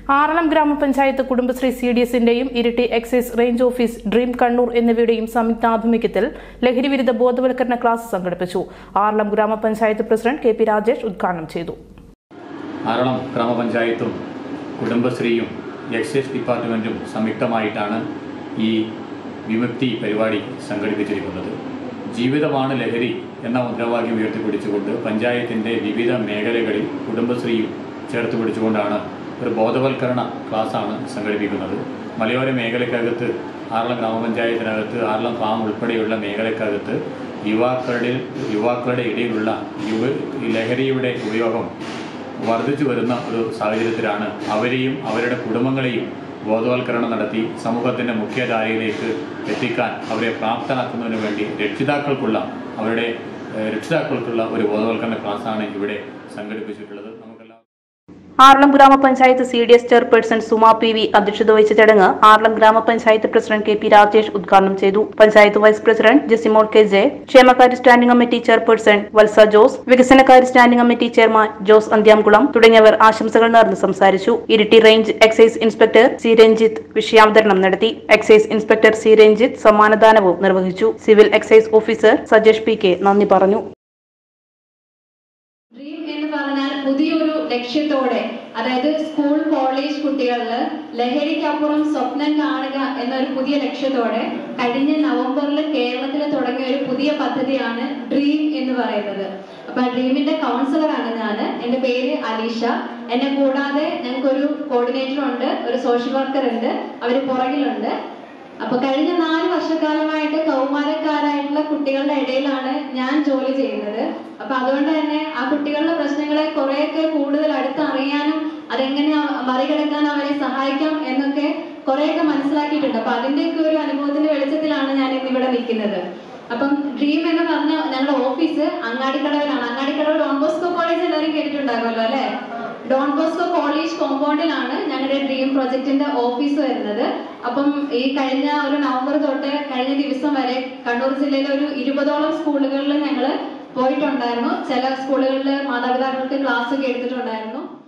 ആറളം ഗ്രാമപഞ്ചായത്ത് Kudumbashree C D എസിന്റെയും Iritty excise range office dream Kannur എന്നിവയുടെയും സംയുക്താഭിമുഖ്യത്തിൽ ലഹരിവിരുദ്ധ ബോധവൽക്കരണ ക്ലാസ് സംഘടിപ്പിച്ചു ആറളം ഗ്രാമപഞ്ചായത്ത് പ്രസിഡന്റ് കെ പി രാജേഷ് ഉദ്ഘാടനം ചെയ്തു ആറളം ഗ്രാമപഞ്ചായത്തും കുടുംബശ്രീയും എക്സൈസ് ഡിപ്പാർട്ട്മെൻറ്റും സംയുക്തമായിട്ടാണ് ഈ വിമുക്തി പരിപാടി സംഘടിപ്പിച്ചിരിക്കുന്നത് ജീവിതമാണ് ലഹരി എന്ന മുദ്രാവാക്യം ഉയർത്തിപ്പിടിച്ചുകൊണ്ട് പഞ്ചായത്തിൻ്റെ വിവിധ മേഖലകളിൽ കുടുംബശ്രീയും ചേർത്ത് പിടിച്ചുകൊണ്ടാണ് ഒരു ബോധവൽക്കരണ ക്ലാസ്സാണ് സംഘടിപ്പിക്കുന്നത് മലയോര മേഖലക്കകത്ത് ആറളം ഗ്രാമപഞ്ചായത്തിനകത്ത് ആറളം ഫാം ഉൾപ്പെടെയുള്ള മേഖലക്കകത്ത് യുവാക്കളുടെ യുവാക്കളുടെ ഇടയിലുള്ള യുവ ലഹരിയുടെ ഉപയോഗം വർദ്ധിച്ചു വരുന്ന ഒരു സാഹചര്യത്തിലാണ് അവരെയും അവരുടെ കുടുംബങ്ങളെയും ബോധവൽക്കരണം നടത്തി സമൂഹത്തിൻ്റെ മുഖ്യധാരയിലേക്ക് എത്തിക്കാൻ അവരെ പ്രാപ്തരാക്കുന്നതിന് വേണ്ടി രക്ഷിതാക്കൾക്കുള്ള അവരുടെ ഏഹ്, രക്ഷിതാക്കൾക്കുള്ള ഒരു ബോധവൽക്കരണ ക്ലാസ്സാണ് ഇവിടെ സംഘടിപ്പിച്ചിട്ടുള്ളത് നമുക്കെല്ലാം ആറളം ഗ്രാമപഞ്ചായത്ത് C D S chairperson Suma P V അധ്യക്ഷത വഹിച്ച ചടങ്ങ് ആറളം ഗ്രാമപഞ്ചായത്ത് പ്രസിഡന്റ് കെ പി രാജേഷ് ഉദ്ഘാടനം ചെയ്തു panchayat vice president Jesimol K J ക്ഷേമകാര്യ standing committee chairperson Valsa Jose വികസനകാര്യ standing committee chairman Jose Anthyamkulam തുടങ്ങിയവർ ആശംസകൾ നേർന്ന് സംസാരിച്ചു Iritty range excise inspector C Ranjith വിഷയാവതരണം നടത്തി എക്സൈസ് ഇൻസ്പെക്ടർ സി രഞ്ജിത്ത് സമ്മാനദാനവും നിർവഹിച്ചു civil excise officer Sajesh P K നന്ദി പറഞ്ഞു ഡ്രീം എന്ന് പറഞ്ഞാൽ പുതിയൊരു ലക്ഷ്യത്തോടെ അതായത് സ്കൂൾ കോളേജ് കുട്ടികളിൽ ലഹരിക്കപ്പുറം സ്വപ്നം കാണുക എന്നൊരു പുതിയ ലക്ഷ്യത്തോടെ കഴിഞ്ഞ നവംബറിൽ കേരളത്തിൽ തുടങ്ങിയ ഒരു പുതിയ പദ്ധതിയാണ് ഡ്രീം എന്ന് പറയുന്നത് അപ്പൊ ഡ്രീമിന്റെ കൗൺസിലറാണ് ഞാൻ എൻ്റെ പേര് അലീഷ എന്നെ കൂടാതെ ഞങ്ങൾക്കൊരു കോർഡിനേറ്റർ ഉണ്ട് ഒരു സോഷ്യൽ വർക്കർ ഉണ്ട് അവര് പുറകിലുണ്ട് അപ്പൊ കഴിഞ്ഞ നാല് വർഷക്കാലമായിട്ട് കൗമാരക്കാരായിട്ടുള്ള കുട്ടികളുടെ ഇടയിലാണ് ഞാൻ ജോലി ചെയ്യുന്നത് അപ്പൊ അതുകൊണ്ട് തന്നെ ആ കുട്ടികളുടെ പ്രശ്നങ്ങളെ കുറെയൊക്കെ കൂടുതൽ അടുത്തറിയാനും അതെങ്ങനെ അവ- മറികടക്കാൻ അവരെ സഹായിക്കാം എന്നൊക്കെ കുറെയൊക്കെ മനസ്സിലാക്കിയിട്ടുണ്ട് അപ്പൊ അതിന്റെയൊക്കെ ഒരു അനുഭവത്തിന്റെ വെളിച്ചത്തിലാണ് ഞാൻ ഇന്ന് ഇവിടെ നിൽക്കുന്നത് അപ്പം ഡ്രീം എന്ന് പറഞ്ഞ ഞങ്ങളുടെ ഓഫീസ് അങ്ങാടിക്കടവിലാണ് അങ്ങാടിക്കടവ് ഡോൺ ബോസ്കോ കോളേജ് എല്ലാവരും കേട്ടിട്ടുണ്ടാകുമല്ലോ അല്ലെ ഡോൺ ബോസ്കോ കോളേജ് കോമ്പൗണ്ടിലാണ് ഞങ്ങളുടെ ഡ്രീം പ്രൊജക്ടിന്റെ ഓഫീസ് വരുന്നത് അപ്പം ഈ കഴിഞ്ഞ ഒരു നവംബർ തൊട്ട് കഴിഞ്ഞ ദിവസം വരെ കണ്ണൂർ ജില്ലയിലെ ഒരു ഇരുപതോളം സ്കൂളുകളിൽ ഞങ്ങൾ പോയിട്ടുണ്ടായിരുന്നു ചില സ്കൂളുകളിൽ മാതാപിതാക്കൾക്ക് ക്ലാസ് ഒക്കെ എടുത്തിട്ടുണ്ടായിരുന്നു